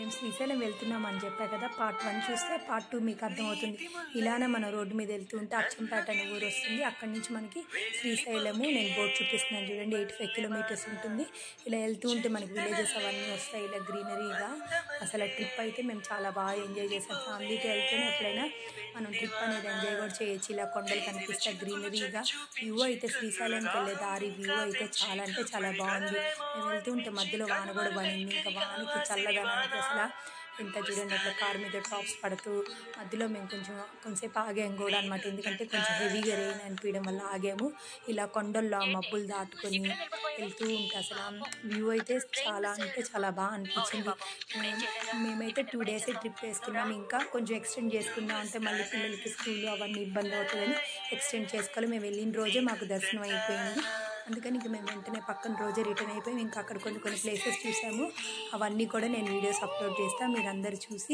మేము శ్రీశైలం వెళ్తున్నాం అని చెప్పా కదా పార్ట్ వన్ చూస్తే పార్ట్ టూ మీకు అర్థమవుతుంది ఇలానే మన రోడ్డు మీద వెళ్తూ ఉంటే అచ్చంపేట అనే ఊరు వస్తుంది అక్కడి నుంచి మనకి శ్రీశైలము నేను బోట్ చూపిస్తున్నాను చూడండి ఎయిటీ ఫైవ్ కిలోమీటర్స్ ఉంటుంది ఇలా వెళ్తూ ఉంటే మనకి విలేజెస్ అవన్నీ వస్తాయి ఇలా గ్రీనరీగా అసలు ట్రిప్ అయితే మేము చాలా బాగా ఎంజాయ్ చేసాం ఫ్యామిలీతో వెళ్తేనే ఎప్పుడైనా మనం ట్రిప్ అనేది ఎంజాయ్ కూడా చేయొచ్చు ఇలా కొండలు కనిపిస్తాయి గ్రీనరీగా వ్యూ అయితే శ్రీశైలంకి వెళ్ళే దారి వ్యూ అయితే చాలా అంటే చాలా బాగుంది మేము వెళ్తూ ఉంటే మధ్యలో వాన కూడా పడింది ఇంకా వానకి చల్లదనానికి అసలు ఇంత చూడండి అట్లా కార్ మీద టాప్స్ పడుతూ మధ్యలో మేము కొంచెం కొంచెంసేపు ఆగాము కూడా అనమాట ఎందుకంటే కొంచెం హెవీగా రెయిన్ అనిపించడం వల్ల ఆగాము ఇలా కొండల్లో ఆ మబ్బులు దాటుకొని వెళ్తూ ఉంటే అసలు వ్యూ అయితే చాలా అంటే చాలా బాగా అనిపించింది మేము- మేమైతే టూ డేస్ ట్రిప్ వేసుకున్నాం ఇంకా కొంచెం ఎక్స్టెండ్ చేసుకుందాం అంటే మళ్ళీ పిల్లలకి స్కూల్ అవన్నీ ఇబ్బంది అవుతుందని ఎక్స్టెండ్ చేసుకోవాలి మేము వెళ్ళిన రోజే మాకు దర్శనం అయిపోయింది అందుకని ఇంక మేము వెంటనే పక్కన రోజే రిటర్న్ అయిపోయి ఇంకా అక్కడ కొన్ని కొన్ని ప్లేసెస్ చూసాము అవన్నీ కూడా నేను వీడియోస్ అప్లోడ్ చేస్తాను మీరు అందరు చూసి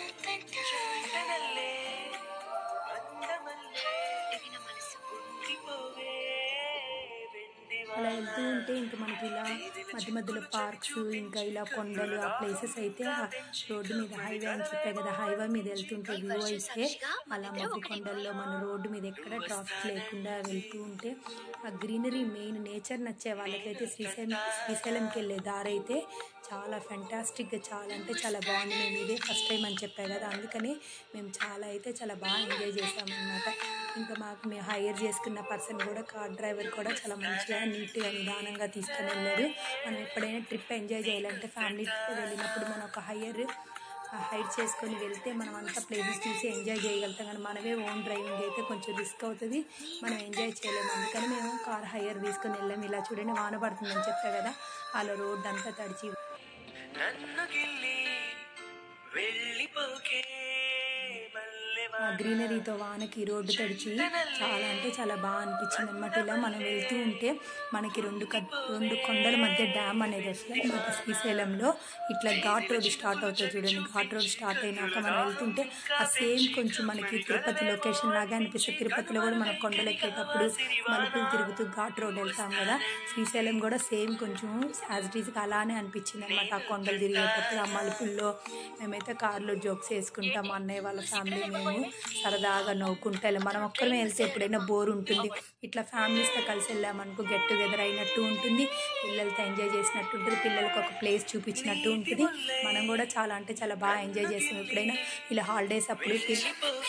వెన్నెలే, అందమల్లే, ఉండిపోవే, వెన్నెవా. అలా వెళ్తూ ఉంటే ఇంకా మనకి ఇలా మధ్య మధ్యలో పార్క్స్ ఇంకా ఇలా కొండలు ఆ ప్లేసెస్ అయితే ఆ రోడ్డు మీద హైవే అని చెప్పే కదా హైవే మీద వెళ్తుంటే వ్యూ అయితే అలా మధ్య కొండల్లో మన రోడ్డు మీద ఎక్కడ ట్రాఫిక్ లేకుండా వెళ్తూ ఉంటే ఆ గ్రీనరీ మెయిన్ నేచర్ నచ్చే వాళ్ళకైతే శ్రీశైలం శ్రీశైలంకి వెళ్ళే దారి అయితే చాలా ఫెంటాస్టిక్గా చాలా అంటే చాలా బాగుంది మేము ఇదే ఫస్ట్ టైం అని చెప్పా కదా అందుకని మేము చాలా అయితే చాలా బాగా ఎంజాయ్ చేసామన్నమాట ఇంకా మాకు మేము హైర్ చేసుకున్న పర్సన్ కూడా కార్ డ్రైవర్ కూడా చాలా మంచిగా నీట్గా నిదానంగా తీసుకొని వెళ్ళాడు మనం ఎప్పుడైనా ట్రిప్ ఎంజాయ్ చేయాలంటే ఫ్యామిలీ ట్రిప్ వెళ్ళినప్పుడు మనం ఒక హైయర్ హైట్ చేసుకొని వెళ్తే మనం అంతా ప్లేసెస్ చూసి ఎంజాయ్ చేయగలుగుతాం కానీ మనమే ఓన్ డ్రైవింగ్ అయితే కొంచెం రిస్క్ అవుతుంది మనం ఎంజాయ్ చేయలేము అందుకని మేము కార్ హైయర్ తీసుకొని వెళ్ళాము ఇలా చూడండి వాన పడుతుందని చెప్పా కదా అలా రోడ్ అంతా తడిచి నన్ను గిల్లి వెళ్ళిపోకే మల్లెవా. ఆ గ్రీనరీతో వానకి రోడ్డు తడిచి చాలా అంటే చాలా బాగా అనిపించింది అనమాట ఇలా మనం వెళ్తూ ఉంటే మనకి రెండు కట్ రెండు కొండల మధ్య డ్యామ్ అనేది వస్తుంది అనమాట శ్రీశైలంలో ఇట్లా ఘాట్ రోడ్ స్టార్ట్ అవుతుంది చూడండి ఘాట్ రోడ్ స్టార్ట్ అయినాక మనం వెళ్తుంటే ఆ సేమ్ కొంచెం మనకి తిరుపతి లొకేషన్ లాగా అనిపిస్తుంది తిరుపతిలో కూడా మనం కొండలు ఎక్కేటప్పుడు మలుపులు తిరుగుతూ ఘాట్ రోడ్ వెళ్తాం కదా శ్రీశైలం కూడా సేమ్ కొంచెం యాజ్ ఇట్ ఈస్గా అలానే అనిపించింది అనమాట ఆ కొండలు తిరిగేటప్పుడు ఆ మలుపుల్లో మేమైతే కార్లో జోక్స్ వేసుకుంటాం మా అన్నయ్య వాళ్ళ ఫ్యామిలీ మేము సరదాగా నవ్వుకుంటా వెళ్ళాం. మనం ఒక్కరమే వెళ్తే ఎప్పుడైనా బోర్ ఉంటుంది ఇట్లా ఫ్యామిలీస్తో కలిసి వెళ్ళామనుకో గెట్ టుగెదర్ అయినట్టు ఉంటుంది పిల్లలతో ఎంజాయ్ చేసినట్టు ఉంటుంది పిల్లలకు ఒక ప్లేస్ చూపించినట్టు ఉంటుంది మనం కూడా చాలా అంటే చాలా బాగా ఎంజాయ్ చేస్తాం ఎప్పుడైనా ఇలా హాలిడేస్ అప్పుడు పిల్ల-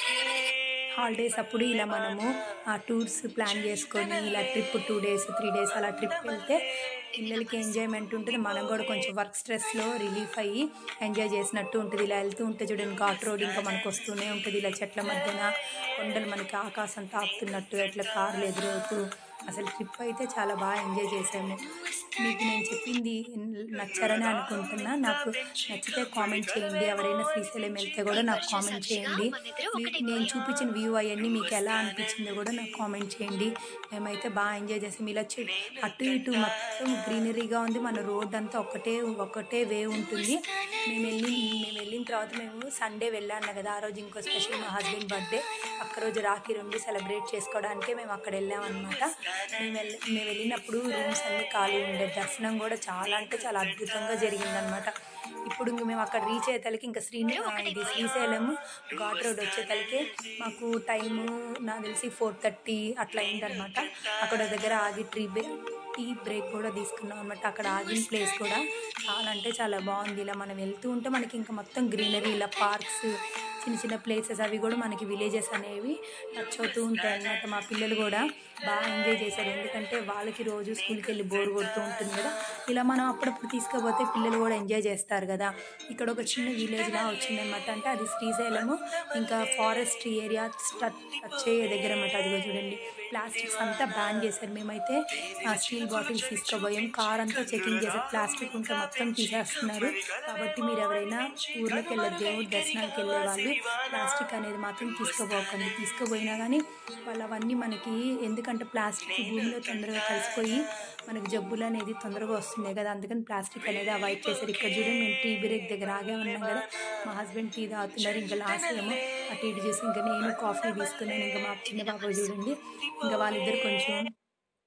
హాలిడేస్ అప్పుడు ఇలా మనము ఆ టూర్స్ ప్లాన్ చేసుకొని ఇలా trip two days three days అలా ట్రిప్ వెళ్తే పిల్లలకి ఎంజాయ్మెంట్ ఉంటుంది మనం కూడా కొంచెం వర్క్ స్ట్రెస్లో రిలీఫ్ అయ్యి ఎంజాయ్ చేసినట్టు ఉంటుంది ఇలా వెళ్తూ ఉంటే చూడండి ఘాట్ రోడ్ ఇంకా మనకు వస్తూనే ఉంటుంది ఇలా చెట్ల మధ్యన కొండలు మనకి ఆకాశం తాకుతున్నట్టు అట్లా కార్లు ఎదురవుతూ అసలు ట్రిప్ అయితే చాలా బాగా ఎంజాయ్ చేసాము మీకు నేను చెప్పింది నచ్చారని అనుకుంటున్నా నాకు నచ్చితే కామెంట్ చేయండి ఎవరైనా శ్రీశైలం వెళ్తే కూడా నాకు కామెంట్ చేయండి మీకు నేను చూపించిన వ్యూ అవన్నీ మీకు ఎలా అనిపించిందో కూడా నాకు కామెంట్ చేయండి మేమైతే బాగా ఎంజాయ్ చేసాం ఇలా చె- అటు ఇటు మొత్తం గ్రీనరీగా ఉంది మన రోడ్ అంతా ఒకటే ఒకటే వే ఉంటుంది మేము వెళ్ళి మేము వెళ్ళిన తర్వాత మేము సండే వెళ్ళాను కదా ఆ రోజు ఇంకో స్పెషల్ మా హస్బెండ్ బర్త్డే అక్క రోజు రాఖీ రెండు సెలబ్రేట్ చేసుకోవడానికే మేము అక్కడ వెళ్ళామన్నమాట మేము వెళ్ళి మేము వెళ్ళినప్పుడు రూమ్స్ అన్నీ ఖాళీ ఉండే దర్శనం కూడా చాలా అంటే చాలా అద్భుతంగా జరిగిందనమాట ఇప్పుడు ఇంక మేము అక్కడ రీచ్ అయ్యేతలకి ఇంకా శ్రీ ఇది శ్రీశైలం ఘాట్ రోడ్ వచ్చేతలకి మాకు టైము నాకు తెలిసి ఫోర్ థర్టీ అట్లా అయిందనమాట అక్కడ దగ్గర ఆగి ట్రీ టీ బ్రేక్ కూడా తీసుకున్నాం అనమాట అక్కడ ఆగిన ప్లేస్ కూడా చాలా అంటే చాలా బాగుంది ఇలా మనం వెళ్తూ ఉంటే మనకి ఇంకా మొత్తం గ్రీనరీ ఇలా పార్క్స్ చిన్న చిన్న ప్లేసెస్ అవి కూడా మనకి విలేజెస్ అనేవి నచ్చవుతూ ఉంటాయి అన్నమాట మా పిల్లలు కూడా బాగా ఎంజాయ్ చేశారు ఎందుకంటే వాళ్ళకి రోజు స్కూల్కి వెళ్ళి బోర్ కొడుతూ ఉంటుంది కదా ఇలా మనం అప్పుడప్పుడు తీసుకుపోతే పిల్లలు కూడా ఎంజాయ్ చేస్తారు కదా ఇక్కడ ఒక చిన్న విలేజ్ లా వచ్చిందన్నమాట అంటే అది శ్రీశైలము ఇంకా ఫారెస్ట్ ఏరియా టచ్ అయ్యే దగ్గర అన్నమాట అదిగో చూడండి ప్లాస్టిక్స్ అంతా బ్యాన్ చేశారు మేమైతే ఆ స్టీల్ బాటిల్స్ తీసుకుపోయాం కార్ అంతా చెకింగ్ చేశారు ప్లాస్టిక్ ఉంటే మొత్తం తీసేస్తున్నారు కాబట్టి మీరు ఎవరైనా ఊర్లోకి వెళ్ళే దేవుడి దర్శనానికి వెళ్ళే వాళ్ళు ప్లాస్టిక్ అనేది మాత్రం తీసుకుపోకండి తీసుకుపోయినా కానీ వాళ్ళు అవన్నీ మనకి ఎందుకంటే ప్లాస్టిక్ భూమిలో తొందరగా కలిసిపోయి మనకి జబ్బులు అనేది తొందరగా వస్తున్నాయి కదా అందుకని ప్లాస్టిక్ అనేది అవాయిడ్ చేశారు ఇక్కడ చూడండి మేము టీ బ్రేక్ దగ్గర ఆగే ఉన్నాం కదా మా హస్బెండ్ టీ తాగుతున్నారు ఇంకా లాస్ట్ ఏమో అటు ఇటు చేసి ఇంకా నేను కాఫీ తీసుకున్నాను ఇంకా మా చిన్న బాబు చూడండి ఇంకా వాళ్ళిద్దరు కొంచెం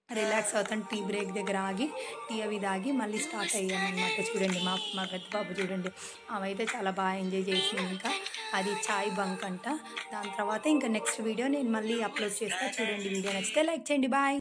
రిలాక్స్ అవుతాం టీ బ్రేక్ దగ్గర ఆగి టీ అవి తాగి మళ్ళీ స్టార్ట్ అయ్యామన్నమాట చూడండి మా మా పెద్ద బాబు చూడండి ఆమె అయితే చాలా బాగా ఎంజాయ్ చేసింది ఇంకా అది చాయ్ బంక్ అంట దాని తర్వాత ఇంకా నెక్స్ట్ వీడియో నేను మళ్ళీ అప్లోడ్ చేస్తా చూడండి వీడియో నచ్చితే లైక్ చేయండి బాయ్